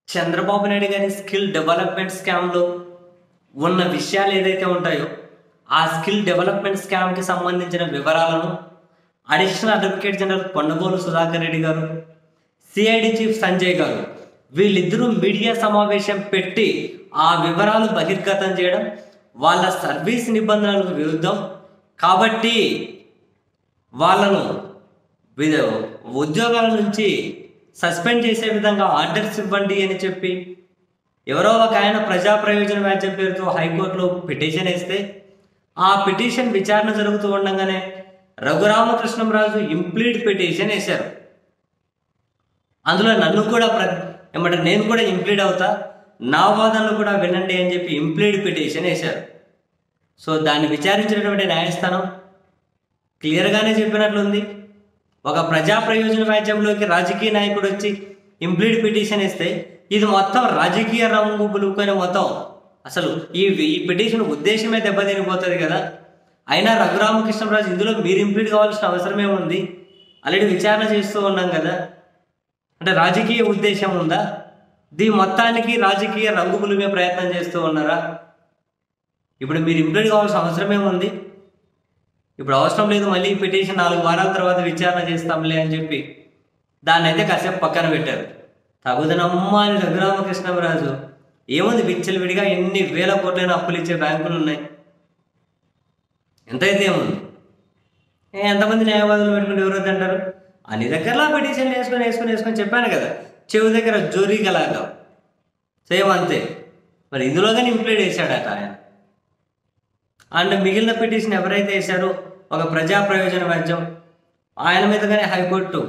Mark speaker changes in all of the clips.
Speaker 1: చంద్రబాబు నాయుడు గారి skill development స్కామ్లో ఉన్న విషయాలు ఏదైతే ఉంటాయో ఆ స్కిల్ డెవలప్మెంట్ స్కామ్కి సంబంధించిన వివరాలను additional advocate general Kondagolu Sudhakar Reddy గారు సిఐడి చీఫ్ సంజయ్ గారు వీళ్ళిద్దరూ మీడియా సమావేశం పెట్టి ఆ వివరాలు బహిర్గతం చేయడం వాళ్ళ సర్వీస్ నిబంధనలకు విరుద్ధం కాబట్టి వాళ్ళను విధ- ఉద్యోగాల నుంచి సస్పెండ్ చేసే విధంగా ఆర్డర్స్ ఇవ్వండి అని చెప్పి ఎవరో ఒక ఆయన ప్రజా ప్రయోజన వ్యాజ్యం పేరుతో హైకోర్టులో పిటిషన్ వేస్తే ఆ పిటిషన్ విచారణ జరుగుతూ ఉండగానే రఘురామకృష్ణంరాజు ఇంప్లీడ్ పిటిషన్ వేశారు అందులో నన్ను కూడా ప్ర ఏమంటే నేను కూడా ఇంప్లీడ్ అవుతా నా వాదనలు కూడా వినండి అని చెప్పి ఇంప్లీడ్ పిటిషన్ వేశారు సో దాన్ని విచారించినటువంటి న్యాయస్థానం క్లియర్గానే చెప్పినట్లుంది ఒక ప్రజా ప్రయోజన వ్యాజ్యంలోకి రాజకీయ నాయకుడు వచ్చి ఇంప్లీడ్ పిటిషన్ ఇస్తే ఇది మొత్తం రాజకీయ రంగు పులుకొని మొత్తం అసలు ఈ ఈ పిటిషన్ ఉద్దేశమే దెబ్బతినిపోతుంది కదా అయినా రఘురామకృష్ణరాజు ఇందులో మీరు ఇంప్లీడ్ కావాల్సిన అవసరం ఏముంది ఆల్రెడీ విచారణ చేస్తూ ఉన్నాం కదా అంటే రాజకీయ ఉద్దేశం ఉందా దీని మొత్తానికి రాజకీయ రంగు పులిమే ప్రయత్నం చేస్తూ ఉన్నారా ఇప్పుడు మీరు ఇంప్లీడ్ కావాల్సిన అవసరం ఏముంది ఇప్పుడు అవసరం లేదు మళ్ళీ ఈ పిటిషన్ నాలుగు వారాల తర్వాత విచారణ చేస్తాంలే అని చెప్పి దాన్ని అయితే కాసేపు పక్కన పెట్టారు తగుదనమ్మా అని రఘురామకృష్ణరాజు ఏముంది విచ్చలవిడిగా ఎన్ని వేల కోట్లైన అప్పులు ఇచ్చే బ్యాంకులు ఉన్నాయి ఎంతైతే ఏముంది ఏ, ఎంతమంది న్యాయవాదులు పెట్టుకుని ఎవరో అంటారు అన్ని దగ్గరలా పిటిషన్ వేసుకొని వేసుకొని వేసుకొని చెప్పాను కదా చెవి దగ్గర జోరీగలాగా సేమ్ అంతే మరి ఇందులో కానీ ఇంప్లీడ్ వేశాడట ఆయన అండ్ మిగిలిన పిటిషన్ ఎవరైతే వేశారో ఒక ప్రజా ప్రయోజన వ్యాజ్యం ఆయన మీదగానే హైకోర్టు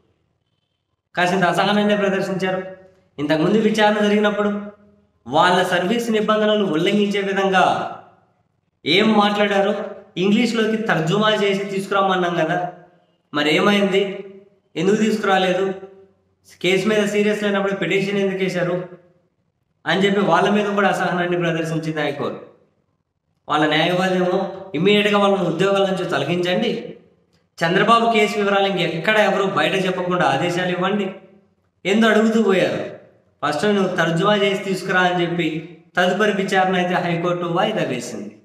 Speaker 1: కాసింత అసహనాన్ని ప్రదర్శించారు ఇంతకుముందు విచారణ జరిగినప్పుడు వాళ్ళ సర్వీస్ నిబంధనలు ఉల్లంఘించే విధంగా ఏం మాట్లాడారో ఇంగ్లీష్లోకి తర్జుమా చేసి తీసుకురామన్నాం కదా మరి ఏమైంది ఎందుకు తీసుకురాలేదు కేసు మీద సీరియస్ లేనప్పుడు పిటిషన్ ఎందుకు వేశారు అని చెప్పి వాళ్ళ మీద కూడా అసహనాన్ని ప్రదర్శించింది హైకోర్టు వాళ్ళ న్యాయవాది ఏమో ఇమ్మీడియట్గా వాళ్ళని ఉద్యోగాల నుంచి తొలగించండి చంద్రబాబు కేసు వివరాలు ఇంకెక్కడ ఎవరు బయట చెప్పకుండా ఆదేశాలు ఇవ్వండి ఎందు అడుగుతూ పోయారు ఫస్ట్ నువ్వు తర్జుమా చేసి తీసుకురా అని చెప్పి తదుపరి విచారణ అయితే హైకోర్టు వాయిదా వేసింది